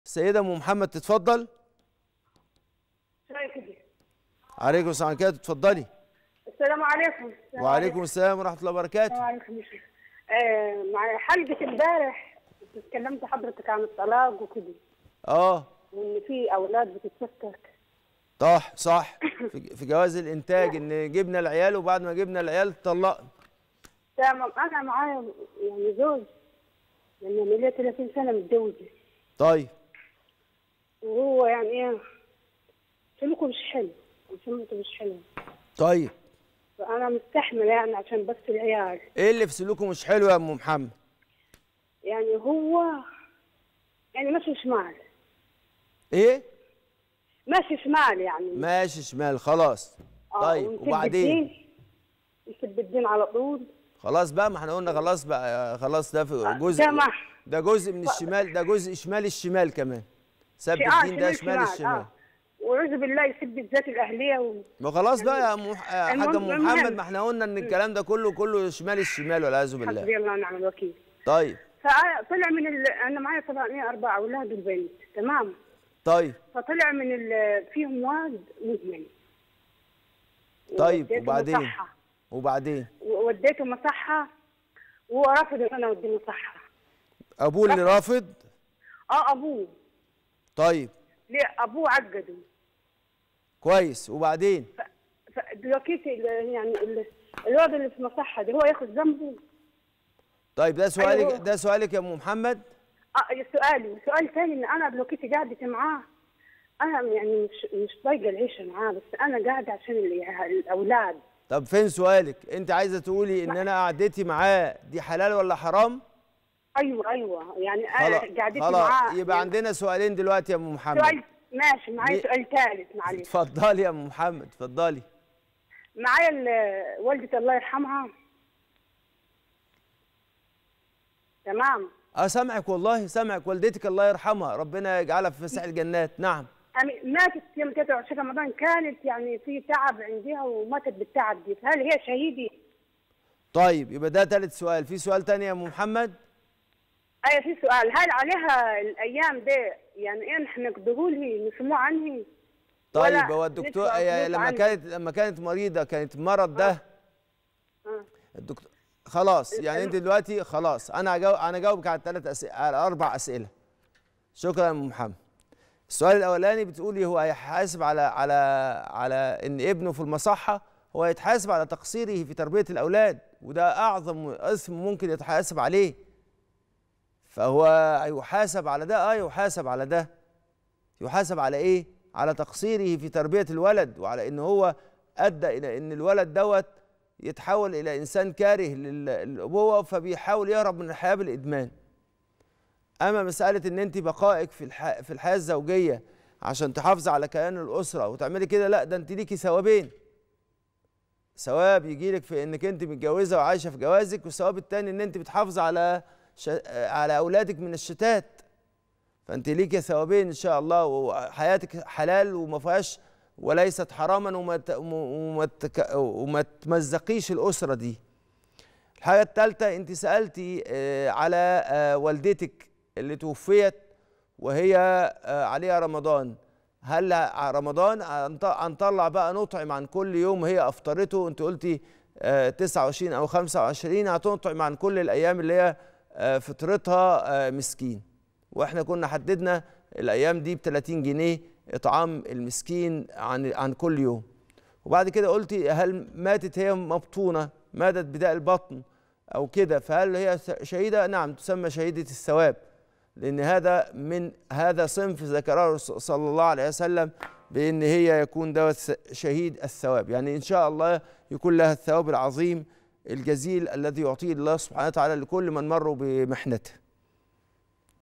السيدة أم محمد تتفضل شوية كده عليكم السلام كده تتفضلي السلام عليكم السلام وعليكم السلام ورحمة الله وبركاته السلام عليكم يا شيخ. آه مع حلقة امبارح اتكلمت حضرتك عن الطلاق وكده اه وان في اولاد بتتفكك صح صح في في جواز الإنتاج إن جبنا العيال وبعد ما جبنا العيال اتطلقنا تمام انا معايا يعني زوج لان انا ليا 30 سنة متجوزة طيب وهو يعني ايه سلوكه مش حلو وسمته مش حلو طيب فانا مستحملة يعني عشان بس العيال إيه اللي في سلوكه مش حلو يا أم محمد يعني هو يعني ماشي شمال إيه ماشي شمال يعني ماشي شمال خلاص آه، طيب ويسب وبعدين الدين يسب الدين على طول خلاص بقى ما احنا قلنا خلاص بقى خلاص ده في جزء سامح. ده جزء من الشمال ده جزء شمال الشمال كمان سب في- آه، الدين ده شمال الشمال آه. واعوذ بالله يسب الذات الاهليه و... ما خلاص بقى يا أم مح- يا حاجة أم المهم- محمد المهم. ما احنا قلنا ان الكلام ده كله كله شمال الشمال والعياذ بالله حسبي الله ونعم الوكيل طيب فطلع من ال... انا معايا طبعا إيه اربع اولاد وبنت تمام طيب فطلع من ال... فيهم واد مدمن طيب وديته وبعدين مصحة. وبعدين وديته مصحه وهو رافض ان انا اوديه مصحه ابوه اللي رافض اه ابوه طيب ليه ابوه عقده كويس وبعدين ف- فدلوقتي ال- يعني ال... الواد اللي في مصحه ده هو ياخد ذنبه طيب ده سؤالك أيوه. ده سؤالك يا ام محمد اه سؤالي سؤال ثاني ان انا دلوقتي قاعده معاه انا يعني مش مش طايقه العيشه معاه بس انا قاعده عشان ال- الاولاد طب فين سؤالك انت عايزه تقولي ان انا قعدتي معاه دي حلال ولا حرام ايوه ايوه يعني خلاص انا قعدتي خلاص معاه يبقى يعني عندنا سؤالين دلوقتي يا ام محمد سؤال ماشي معايا ليه؟ سؤال ثالث معلش اتفضلي يا ام محمد اتفضلي معايا ال- والدتي الله يرحمها تمام اه سامعك والله سامعك والدتك الله يرحمها ربنا يجعلها في فسح الجنات نعم يعني ماتت يوم 23 رمضان كانت يعني في تعب عندها وماتت بالتعب دي فهل هي شهيدة؟ طيب يبقى ده ثالث سؤال في سؤال تاني يا ام محمد ايوه في سؤال هل عليها الايام دي يعني ايه نحن نقدروا لي نسموه عنه طيب ولا هو الدكتور ندفع هي فلوس لما عنه؟ كانت لما كانت مريضه كانت المرض ده آه. الدكتور خلاص يعني انت دلوقتي خلاص انا هجاوب انا جاوبك على ثلاث اسئله على اربع اسئله شكرا يا ام محمد السؤال الاولاني بتقولي هو هيحاسب على على على ان ابنه في المصحه هو هيتحاسب على تقصيره في تربيه الاولاد وده اعظم اثم ممكن يتحاسب عليه فهو هيحاسب على ده اه يحاسب على ده يحاسب على ايه على تقصيره في تربيه الولد وعلى ان هو ادى الى ان الولد دوت يتحول الى انسان كاره لل- للابوه فبيحاول يهرب من الحياه بالادمان اما مساله ان انت بقائك في الح... في الحياه الزوجيه عشان تحافظي على كيان الاسره وتعملي كده لا ده انت ليكي ثوابين ثواب يجي لك في انك انت متجوزه وعايشه في جوازك والثواب الثاني ان انت بتحافظي على ش... على اولادك من الشتات فانت ليكي ثوابين ان شاء الله وحياتك حلال وما فيهاش وليست حراما وما ت... وما, تك... وما تمزقيش الاسره دي الحاجه الثالثه انت سالتي آه، على آه، والدتك اللي توفيت وهي آه، عليها رمضان هل ع- رمضان هنط- هنطلع بقى نطعم عن كل يوم هي افطرته انت قلتي آه، 29 او 25 هتنطعم عن كل الايام اللي هي آه، فطرتها آه، مسكين واحنا كنا حددنا الايام دي ب 30 جنيه اطعام المسكين عن عن كل يوم وبعد كده قلتي هل ماتت هي مبطونه ماتت بداء البطن او كده فهل هي شهيده نعم تسمى شهيده الثواب لان هذا من هذا صنف ذكره الرسول صلى الله عليه وسلم بان هي يكون دوت شهيد الثواب يعني ان شاء الله يكون لها الثواب العظيم الجزيل الذي يعطيه الله سبحانه وتعالى لكل من مروا بمحنته